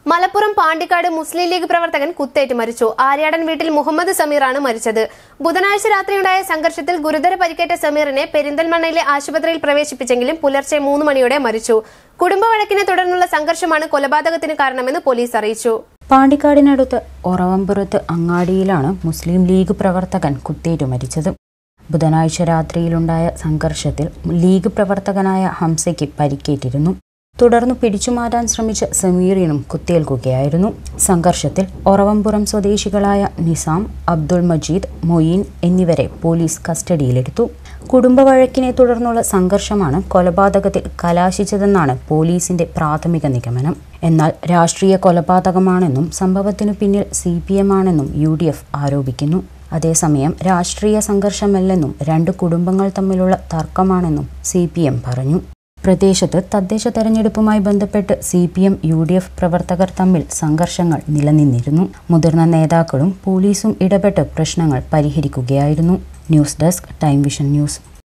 മലപ്പുറം പാണ്ടിക്കാട് മുസ്ലിം league പ്രവർത്തകൻ കുത്തേറ്റ് മരിച്ചു ആര്യാടൻ വീട്ടിൽ മുഹമ്മദ് സമീറാണ് മരിച്ചത് ബുധനാഴ്ച രാത്രിയുണ്ടായ സംഘർഷത്തിൽ ഗുരുതര പരിക്കേറ്റ സമീറിനെ പെരിന്തൽമണ്ണയിലെ ആശുപത്രിയിൽ പ്രവേശിപ്പിച്ചെങ്കിലും പുലർച്ചെ മൂന്ന് മണിയോടെ മരിച്ചു കുടുംബ വഴക്കിനെ തുടർന്നുള്ള സംഘർഷമാണ് കൊലപാതകത്തിന് കാരണമെന്ന് പോലീസ് അറിയിച്ചു പാണ്ടിക്കാടിനടുത്ത് ഒറവമ്പുറത്ത് അങ്ങാടിയിലാണ് മുസ്ലിം ലീഗ് പ്രവർത്തകൻ കുത്തേറ്റു മരിച്ചത് ബുധനാഴ്ച രാത്രിയിലുണ്ടായ സംഘർഷത്തിൽ ലീഗ് പ്രവർത്തകനായ ഹംസയ്ക്ക് പരിക്കേറ്റിരുന്നു തുടർന്ന് പിടിച്ചുമാറ്റാൻ ശ്രമിച്ച സമീറിനും കുത്തേൽക്കുകയായിരുന്നു സംഘർഷത്തിൽ ഒറവമ്പുറം സ്വദേശികളായ നിസാം അബ്ദുൾ മജീദ് മൊയ്യീൻ എന്നിവരെ പോലീസ് കസ്റ്റഡിയിലെടുത്തു കുടുംബവഴക്കിനെ തുടർന്നുള്ള സംഘർഷമാണ് കൊലപാതകത്തിൽ കലാശിച്ചതെന്നാണ് പോലീസിന്റെ പ്രാഥമിക നിഗമനം എന്നാൽ രാഷ്ട്രീയ കൊലപാതകമാണെന്നും സംഭവത്തിനു പിന്നിൽ സി പി എം ആണെന്നും യു ഡി എഫ് ആരോപിക്കുന്നു അതേസമയം രാഷ്ട്രീയ സംഘർഷമല്ലെന്നും രണ്ട് കുടുംബങ്ങൾ തമ്മിലുള്ള തർക്കമാണെന്നും സി പി എം പറഞ്ഞു പ്രദേശത്ത് തദ്ദേശ തെരഞ്ഞെടുപ്പുമായി ബന്ധപ്പെട്ട് C P M U D F പ്രവർത്തകർ തമ്മിൽ സംഘർഷങ്ങൾ നിലനിന്നിരുന്നു മുതിർന്ന നേതാക്കളും പോലീസും ഇടപെട്ട് പ്രശ്നങ്ങൾ പരിഹരിക്കുകയായിരുന്നു news desk time vision news